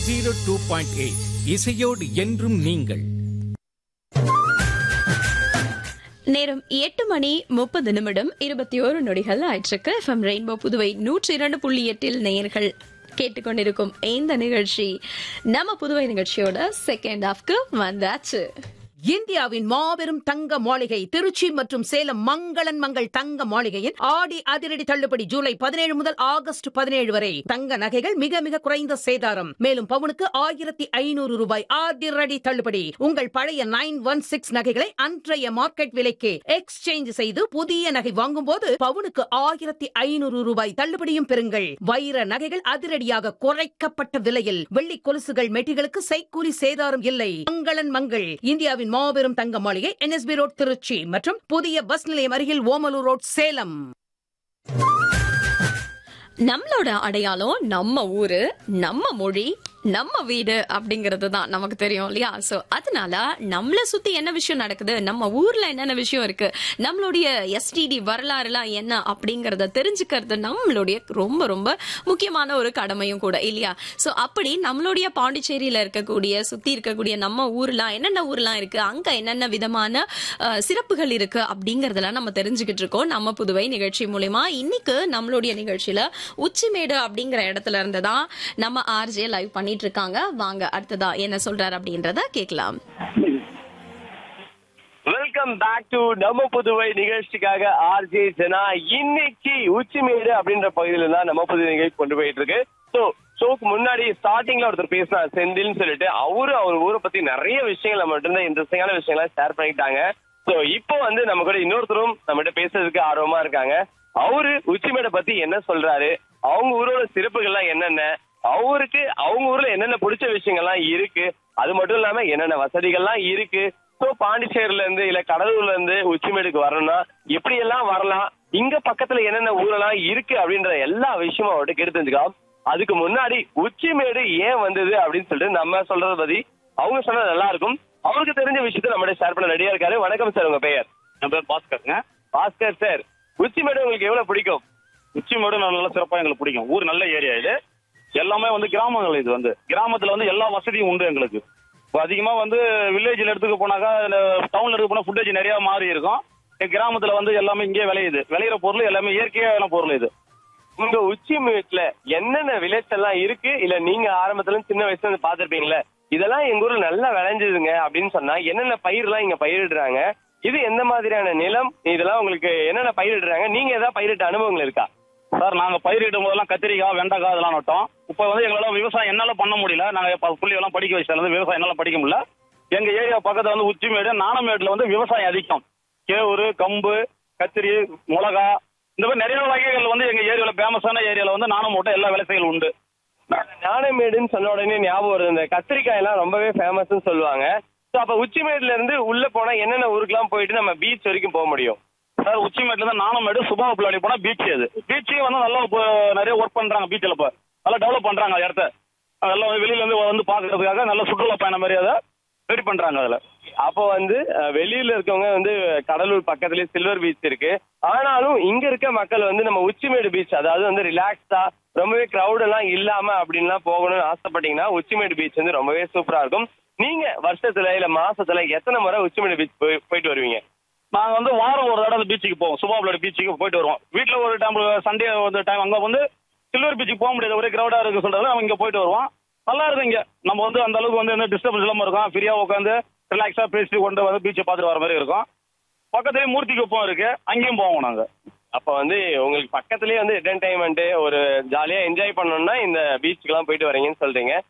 zero two point eight இசையோடு என்றும் நீங்கள் நேரம் எட்டு மணி முப்பது நிமிடம் இருபத்தி ஓரு நொடிகள் ஆயிற்றுக்கு எஃப்எம் ரெயின்போ புதுவை நூற்றி இரண்டு புள்ளி எட்டில் நேயர்கள் கேட்டுக்கொண்டிருக்கும் இந்த நிகழ்ச்சி நம்ம புதுவை நிகழ்ச்சியோட செகண்ட் ஹாஃப்க்கு வந்தாச்சு இந்தியாவின் மாபெரும் தங்க மாளிகை திருச்சி மற்றும் சேலம் மங்களன் மங்கள் தங்க மாளிகையின் ஆடி அதிரடி தள்ளுபடி ஜூலை பதினேழு முதல் ஆகஸ்ட் பதினேழு வரை தங்க நகைகள் மிக மிக குறைந்த சேதாரம் மேலும் பவுனுக்கு ஆயிரத்தி ஐநூறு ரூபாய் அதிரடி தள்ளுபடி உங்கள் பழைய நைன் ஒன் சிக்ஸ் நகைகளை அன்றைய மார்க்கெட் விலைக்கு எக்ஸ்சேஞ்ச் செய்து புதிய நகை வாங்கும் போது பவுனுக்கு ஆயிரத்தி ஐநூறு ரூபாய் தள்ளுபடியும் பெறுங்கள் வைர நகைகள் அதிரடியாக குறைக்கப்பட்ட விலையில் வெள்ளி கொலுசுகள் மெட்டிகளுக்கு செய்கூலி சேதாரம் இல்லை மங்களன் மங்கள் இந்தியாவின் மாபெரும் தங்க மாளிகை என்எஸ்பி ரோட் திருச்சி மற்றும் புதிய பஸ் நிலையம் அருகில் ஓமலூர் ரோட் சேலம் நம்மளோட அடையாளம் நம்ம ஊரு நம்ம மொழி நம்ம வீடு அப்படிங்கிறது தான் நமக்கு தெரியும் இல்லையா சோ அதனால நம்மள சுத்தி என்ன விஷயம் நடக்குது நம்ம ஊர்ல என்னென்ன விஷயம் இருக்கு நம்மளுடைய எஸ்டிடி வரலாறுலாம் என்ன அப்படிங்கறத தெரிஞ்சுக்கிறது நம்மளுடைய ரொம்ப ரொம்ப முக்கியமான ஒரு கடமையும் கூட இல்லையா சோ அப்படி நம்மளுடைய பாண்டிச்சேரியில இருக்கக்கூடிய சுத்தி இருக்கக்கூடிய நம்ம ஊர்லாம் என்னென்ன ஊர்லாம் இருக்கு அங்க என்னென்ன விதமான அஹ், சிறப்புகள் இருக்கு அப்படிங்கறதெல்லாம் நம்ம தெரிஞ்சுக்கிட்டு இருக்கோம் நம்ம புதுவை நிகழ்ச்சி மூலயமா இன்னைக்கு நம்மளுடைய நிகழ்ச்சியில உச்சிமேடு அப்படிங்கிற இடத்துல இருந்து தான் நம்ம ஆர்ஜே லைவ் பண்ணிட்டு இருக்காங்க வாங்க அடுத்ததா என்ன சொல்றாரு அப்படின்றத கேட்கலாம் வெல்கம் பேக் டு நம்ம புதுவை நிகழ்ச்சிக்காக ஆர்ஜே ஜனா இன்னைக்கு உச்சிமேடு அப்படின்ற பகுதியில தான் நம்ம புதுவை நிகழ்ச்சி கொண்டு போயிட்டு இருக்கு ஸோ ஷோக்கு முன்னாடி ஸ்டார்டிங்ல ஒருத்தர் பேசினார் செந்தில்னு சொல்லிட்டு அவரு அவர் ஊரை பத்தி நிறைய விஷயங்கள் நம்ம கிட்ட இன்ட்ரெஸ்டிங்கான விஷயங்களை ஷேர் பண்ணிட்டாங்க ஸோ இப்போ வந்து நம்ம கூட இன்னொருத்தரும் நம்மகிட்ட பேசுறதுக்கு ஆர்வமா இருக்காங்க அவரு உச்சிமேடை பத்தி என்ன சொல்றாரு அவங்க ஊரோட சிறப்புகள்லாம் என்னென்ன அவருக்கு அவங்க ஊர்ல என்னென்ன பிடிச்ச விஷயங்கள்லாம் இருக்கு அது மட்டும் இல்லாம என்னென்ன வசதிகள்லாம் இருக்கு ஸோ பாண்டிச்சேரியில இருந்து இல்ல கடலூர்ல இருந்து உச்சிமேடுக்கு வரணும்னா எப்படி எல்லாம் வரலாம் இங்க பக்கத்துல என்னென்ன ஊரெல்லாம் இருக்கு அப்படின்ற எல்லா விஷயமும் அவர்கிட்ட கேட்டு தெரிஞ்சுக்கலாம் அதுக்கு முன்னாடி உச்சிமேடு ஏன் வந்தது அப்படின்னு சொல்லிட்டு நம்ம சொல்றத பத்தி அவங்க சொன்னது நல்லா இருக்கும் அவருக்கு தெரிஞ்ச விஷயத்த நம்மகிட்ட ஷேர் பண்ண ரெடியா இருக்காரு வணக்கம் சார் உங்க பெயர் என் பேர் பாஸ்கருங்க பாஸ்கர் சார் உச்சிமேடு உங்களுக்கு எவ்வளவு பிடிக்கும் உச்சிமேடு நல்லா சிறப்பா எங்களுக்கு பிடிக்கும் ஊர் நல்ல ஏரியா இது எல்லாமே வந்து கிராமங்கள் இது வந்து கிராமத்துல வந்து எல்லா வசதியும் உண்டு எங்களுக்கு இப்போ அதிகமா வந்து வில்லேஜ்ல எடுத்துக்க போனாக்கா டவுன்ல எடுக்க போனா ஃபுட்டேஜ் நிறைய மாறி இருக்கும் இங்க கிராமத்துல வந்து எல்லாமே இங்கே விளையுது விளையிற பொருள் எல்லாமே இயற்கையான பொருள் இது உங்க உச்சிமேட்ல என்னென்ன விளைச்சல்லாம் இருக்கு இல்ல நீங்க ஆரம்பத்துல இருந்து சின்ன வயசுல இருந்து பாத்திருப்பீங்கல்ல இதெல்லாம் எங்க ஊர்ல நல்லா விளைஞ்சதுங்க அப்படின்னு சொன்னா என்னென்ன பயிர்லாம் இங்க பயிரிடுறாங்க இது எந்த மாதிரியான நிலம் இதெல்லாம் உங்களுக்கு என்னென்ன பயிரிடுறாங்க நீங்க ஏதாவது பயிரிட்ட அனுபவங்கள் இருக்கா சார் நாங்க பயிரிடும் போதெல்லாம் கத்திரிக்காய் வெண்டைக்காய் அதெல்லாம் நட்டோம் இப்போ வந்து எங்களால விவசாயம் என்னால பண்ண முடியல நாங்க இப்ப புள்ளியெல்லாம் படிக்க வச்சதுல இருந்து விவசாயம் என்னால படிக்க முடியல எங்க ஏரியா பக்கத்துல வந்து உச்சிமேடு நாணமேடுல வந்து விவசாயம் அதிகம் கேவுரு கம்பு கத்திரி மிளகா இந்த மாதிரி நிறைய வகைகள் வந்து எங்க ஏரியால ஃபேமஸான ஏரியால வந்து நாணம் மூட்டை எல்லா விவசாயிகள் உண்டு ஞானமேடுன்னு சொன்ன உடனே ஞாபகம் வருது இந்த கத்திரிக்காய் எல்லாம் ரொம்பவே ஃபேமஸ்னு சொல்லுவாங்க ஸோ அப்ப உச்சிமேடுல இருந்து உள்ள போனா என்னென்ன ஊருக்குலாம் போயிட்டு நம்ம பீச் வரைக்கும் போக முடியும் சார் உச்சிமேட்ல இருந்து நாணமேடு சுபாவ பிள்ளாடி போனா பீச் அது பீச்சே வந்து நல்லா இப்போ நிறைய ஒர்க் பண்றாங்க பீச்சில் இப்போ நல்லா டெவலப் பண்றாங்க அந்த இடத்த அதெல்லாம் வந்து வெளியில இருந்து வந்து பாக்குறதுக்காக நல்ல சுற்றுலா பயணம் மாதிரி அதை ரெடி பண்றாங்க அதுல அப்போ வந்து அஹ், வெளியில இருக்கவங்க வந்து கடலூர் பக்கத்துலயே சில்வர் பீச் இருக்கு ஆனாலும் இங்க இருக்க மக்கள் வந்து நம்ம உச்சிமேடு பீச் அதாவது வந்து ரிலாக்ஸ்டா ரொம்பவே கிரௌட் எல்லாம் இல்லாம அப்படின்லாம் போகணும்னு ஆசைப்பட்டீங்கன்னா உச்சிமேடு பீச் வந்து ரொம்பவே சூப்பரா இருக்கும் நீங்க வருஷத்துல இல்ல மாசத்துல எத்தனை முறை உச்சிமேடு பீச் போய் போயிட்டு வருவீங்க நாங்க வந்து வாரம் ஒரு தடவை பீச்சுக்கு போவோம் சுபா பிள்ளாடி பீச்சுக்கு போயிட்டு வருவோம் வீட்டுல ஒரு டைம் சண்டே வந்து டைம் அங்க வந்து சில்வர் பீச்சுக்கு போக முடியாது ஒரே கிரௌடா இருக்கு சொல்றது அவங்க இங்க போயிட்டு வருவோம் நல்லா இருக்கும் இங்க நம்ம வந்து அந்த அளவுக்கு வந்து எந்த டிஸ்டர்பன்ஸ் இல்லாம இருக்கும் ஃப்ரீயா உட்காந்து ரிலாக்ஸா பேசிட்டு கொண்டு வந்து பீச்சை பார்த்துட்டு வர மாதிரி இருக்கும் பக்கத்துலயே மூர்த்தி குப்பம் இருக்கு அங்கேயும் போவோம் நாங்க அப்ப வந்து உங்களுக்கு பக்கத்துலயே வந்து என்டர்டைன்மெண்ட் ஒரு ஜாலியா என்ஜாய் பண்ணணும்னா இந்த பீச்சுக்கு எல்லாம் போயிட்டு வரீங்கன்னு சொல்றீங்க